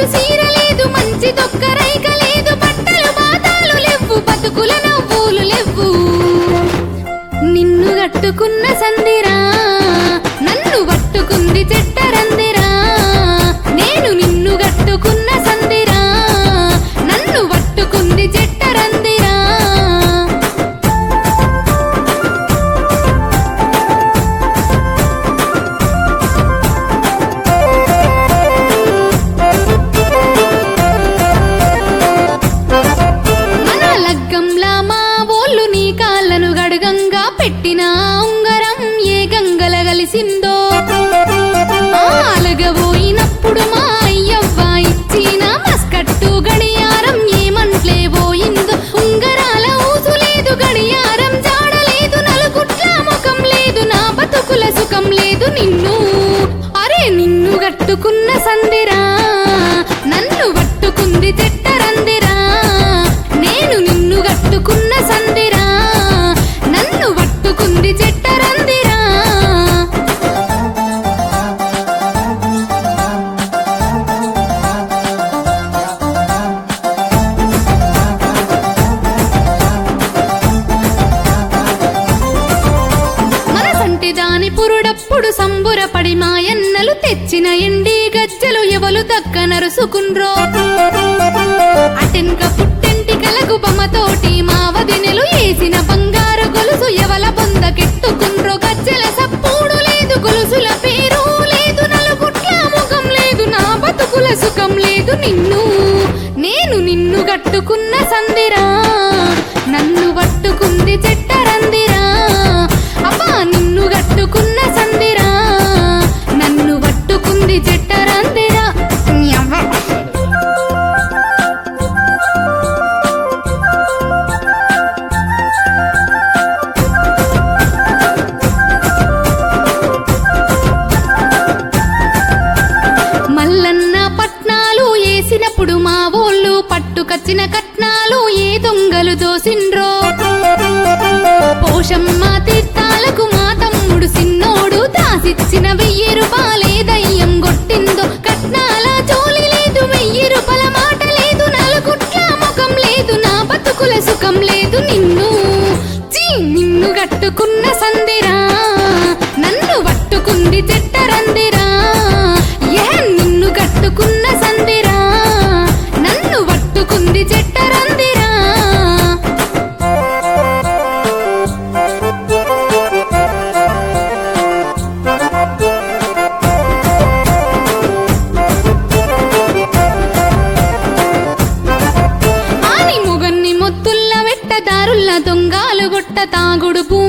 సీర లేదు మంచి దొక్క రైక లేదు బట్టలు బాతాలు లేవు బతుకుల నవ్వులు లేవు నిన్ను కట్టుకున్న సందిరా నన్ను పట్టుకుంది చెట్టరందిరా నేను నిన్ను కట్టుకున్న సందిరా నన్ను పట్టుకుంది చెట్టరందిరా మన లగ్గంలా మా ఓళ్ళు నీ కాళ్ళను గడగంగా పెట్టిన ఉంగరం ఏ గంగల కలిసిందో అలగబోయినప్పుడు మా అయ్యవ్వ ఇచ్చిన మస్కట్టు గడియారం ఏమంట్లే పోయిందో ఉంగరాల ఊసు లేదు గడియారం జాడలేదు నలుగుట్ల ముఖం లేదు నా బతుకుల సుఖం లేదు నిన్ను అరే నిన్ను గట్టుకున్న సందిరా నన్ను పట్టుకుంది చెట్టరందిరా నేను నిన్ను గట్టుకున్న సందిరా నన్ను పట్టుకుంది చెట్టరందిరా మనసంటి దాని పురుడప్పుడు సంబురపడి మాయన్నలు తెచ్చిన ఎండి గజ్జలు ఎవలు దక్క నరుసుకుండ్రో అటెన్క పుట్టెంటికలకు బొమ్మతోటి మా వదినెలు ఏసిన బంగారు గొలుసు ఎవల బొందకెట్టుకుండ్రో గజ్జల సప్పుడు లేదు గొలుసుల పేరు లేదు నలుగుట్ల ముఖం లేదు నా బతుకుల సుఖం లేదు నిన్ను నేను నిన్ను కట్టుకున్న సందిరా నన్ను పట్టుకుంది చెట్టరందిరా అబ్బా నిన్ను కట్టుకున్న సందిరా నన్ను పట్టుకుంది చెట్టరందిరా నీ అవ్వ. మల్లన్న పట్నాలు ఏసినప్పుడు మా ఓళ్ళు పట్టుకచ్చిన కట్నాలు ఏ దొంగలు దోసిండ్రో పోషమ్మ తీర్థాలకు మా తమ్ముడు సిన్నోడు దాసిచ్చిన వెయ్యి రూపాయలే దయ్యం కొట్టిందో కట్నాల జోలి లేదు వెయ్యి రూపాయల మాట లేదు నలుగుట్ల ముఖం లేదు నా బతుకుల సుఖం లేదు నిన్ను చీ నిన్ను కట్టుకున్న సందిరా నన్ను పట్టుకుంది చెట్టరందిరా ఏ నిన్ను కట్టుకున్న సందిరా నన్ను పట్టుకుంది చెట్టరందిరా ఆని ముగన్ని మొత్తుల్ల వెట్ట దారుల్ల దొంగాలు గొట్ట తాగుడు భూమి